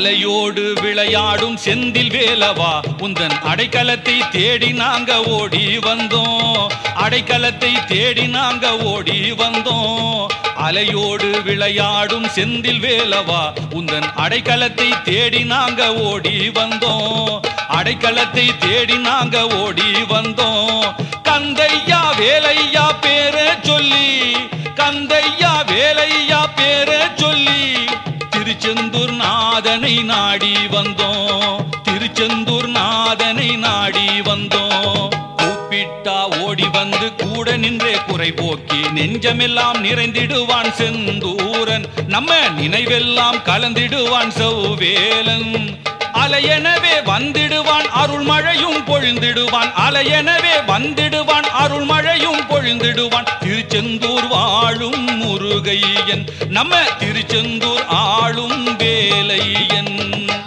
அலையோடு விளையாடும் செந்தில் வேலவா உந்தன் அடைக்கலத்தை தேடி நாங்க ஓடி வந்தோம் அடைக்கலத்தை தேடி நாங்க ஓடி வந்தோம் அலையோடு விளையாடும் செந்தில் வேலவா உந்தன் அடைக்கலத்தை தேடி நாங்க ஓடி வந்தோம் அடைக்கலத்தை தேடி நாங்க ஓடி வந்தோம் கந்தையா வேலையா பேரை சொல்லி கந்தையா வேலையா பேரை சொல்லி திருச்செந்தூர் நாதனை நாடி வந்தோம் திருச்செந்தூர் நாதனை நாடி வந்தோம் கூப்பிட்டா ஓடி வந்து கூட நின்றே குறை போக்கி நெஞ்சமெல்லாம் நிறைந்திடுவான் செந்தூரன் நம்ம நினைவெல்லாம் கலந்திடுவான் சௌவேலன் அலையெனவே வந்திடுவான் அருள் மழையும் பொழிந்திடுவான் அலையெனவே வந்திடுவான் அருள் மழையும் பொழிந்திடுவான் திருச்செந்தூர் வாழும் முருகையன் நம்ம திருச்செந்தூர் ஆளும் வேலையன்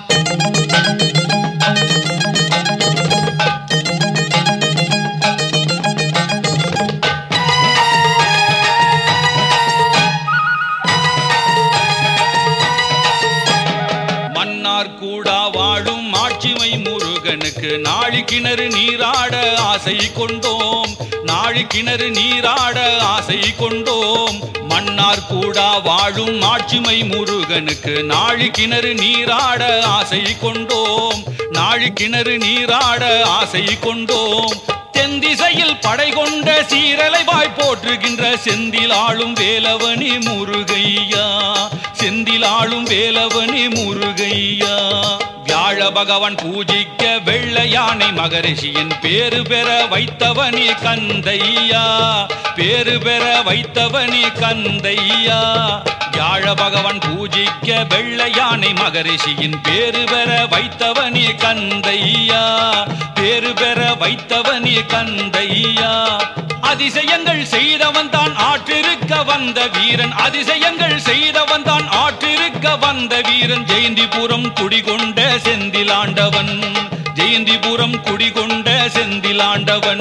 மன்னார் கூடா வாழும் ஆட்சிமை முருகனுக்கு நாழி கிணறு நீராட ஆசை கொண்டோம் நாழி கிணறு நீராட ஆசை கொண்டோம் மன்னார் கூடா வாழும் ஆட்சிமை முருகனுக்கு நாழி கிணறு நீராட ஆசை கொண்டோம் நாழி கிணறு நீராட ஆசை கொண்டோம் தென்திசையில் படை கொண்ட சீரலை வாய் போற்றுகின்ற செந்திலாளும் வேலவனி முருகையா செந்திலாளும் வேலவனி முருகையா வியாழ பகவான் பூஜிக்க வெள்ள யானை மகரிஷியின் பேரு பெற வைத்தவனி கந்தையா பேரு பெற வைத்தவனி கந்தையா வியாழ பகவான் பூஜிக்க வெள்ள யானை மகரிஷியின் பேரு பெற வைத்தவனி கந்தையா பேரு பெற வைத்தவனி கந்தையா அதிசயங்கள் செய்தவன் தான் ஆற்றிருக்க வந்த வீரன் அதிசயங்கள் செய்தவன் தான் ஆற்றிருக்க வந்த வீரன் ஜெயந்திபுரம் குடிகொண்ட செந்திலாண்டவன் ஜெயந்திபுரம் குடிகொண்ட செந்திலாண்டவன்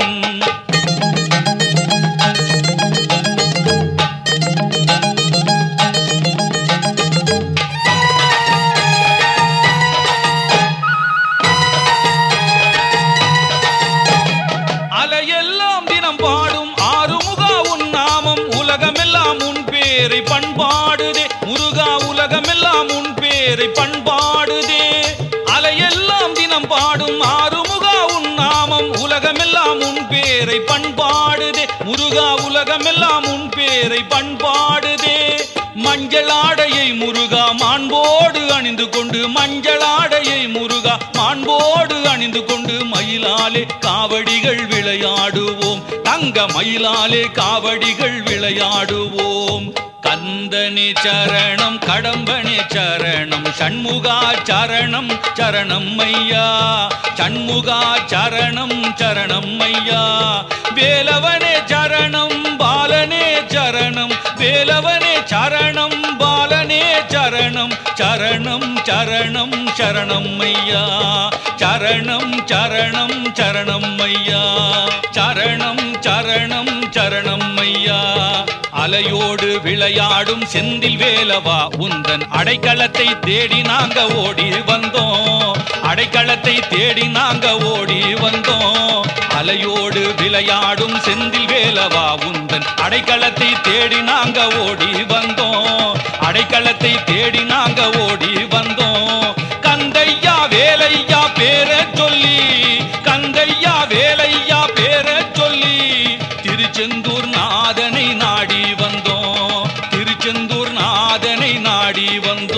அலையெல்லாம் தினம் பாடும் ஆறுமுகா உன் நாமம் உலகமெல்லாம் உன் பேரை பண்பாடுதே முருகா உலகமெல்லாம் உன் பேரை பண்பாடுதே அலையெல்லாம் தினம் பாடும் ஆறுமுகா உன் நாமம் உலகமெல்லாம் உன் பேரை பண்பாடுதே முருகா உலகமெல்லாம் உன் பேரை பண்பாடுதே மஞ்சள் ஆடையை முருகா மாண்போடு அணிந்து கொண்டு மஞ்சள் ஆடையை முருகா மாண்போடு அணிந்து கொண்டு மயிலாலே காவடிகள் விளையாடுவோம் தங்க மயிலாலே காவடிகள் விளையாடுவோம் கந்தனே சரணம் கடம்பனே சரணம் சண்முகா சரணம் சரணம் ஐயா சண்முகா சரணம் சரணம் ஐயா வேலவனே சரணம் பாலனே சரணம் வேலவனே சரணம் பாலனே சரணம் சரணம் சரணம் சரணம் ஐயா சரணம் சரணம் சரணம் ஐயா சரணம் சரணம் சரணம் ஐயா அலையோடு விளையாடும் செந்தில் வேலவா உந்தன் அடைக்கலத்தை தேடி நாங்க ஓடி வந்தோம் அடைக்கலத்தை தேடி நாங்க ஓடி வந்தோம் அலையோடு விளையாடும் செந்தில் வேலவா உந்தன் அடைக்கலத்தை தேடி நாங்க ஓடி வந்தோம் அடைக்கலத்தை தேடி நாங்க ஓடி வந்தோம் கந்தையா வேலையா பேரை சொல்லி கந்தையா வேலையா பேரை சொல்லி திருச்செந்தூர் நாதனை நாடி வந்தோம் திருச்செந்தூர் நாதனை நாடி வந்தோம்